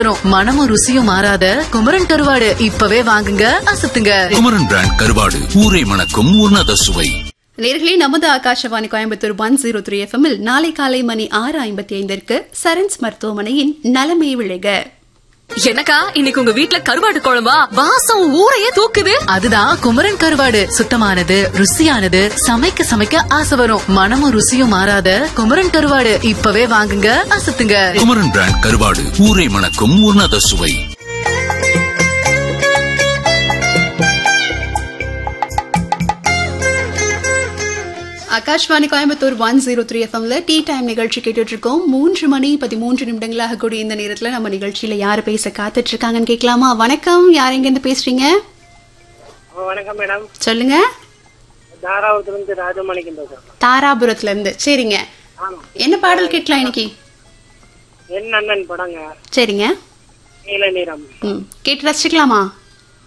வரும் மனமும் ருசியும் மாறாத குமரன் கருவாடு இப்பவே வாங்குங்க அசத்துங்க குமரன் பிராண்ட் கருவாடு ஊரை மணக்கும் உன்னத சுவை நேர்களே நமது Akashvani Coimbatore one zero three எஃப்எம்மில் நாளை காலை மணி ஆறு ஐம்பத்தி ஐந்திற்கு சரண்ஸ் மருத்துவமனையின் நலமே விளைக எனக்கா இன்னைக்கு உங்க வீட்ல கருவாடு குழம்பா வாசம் ஊரையே தூக்குது அதுதான் குமரன் கருவாடு சுத்தமானது ருசியானது சமைக்க சமைக்க ஆசை வரும் மனமும் ருசியும் மாறாத குமரன் கருவாடு இப்பவே வாங்குங்க அசத்துங்க குமரன் பிராண்ட் கருவாடு ஊரை மணக்கும் உன்னத சுவை Akashvani Coimbatore one zero three எஃப்எம்ல டீ டைம் நிகழ்ச்சி கேட்டுட்டு இருக்கோம் மூன்று மணி பதிமூன்று நிமிடங்களாக கூடிய இந்த நேரத்துல நம்ம நிகழ்ச்சியில யாரு பேச காத்துட்டு இருக்காங்கன்னு கேட்கலாமா வணக்கம் யார் எங்க இருந்து பேசுறீங்க ஆ, வணக்கம் மேடம் சொல்லுங்க தாராபுரத்துலேருந்து ராஜமாணிக்கம் பேசுகிறேன் தாராபுரத்துல இருந்து சரிங்க ஆமாம் என்ன பாடல் கேட்கலாம் இன்னைக்கு என் அண்ணன் படங்க சரிங்க நீல நிறம் ம் கேட்டு ரசிச்சுக்கலாமா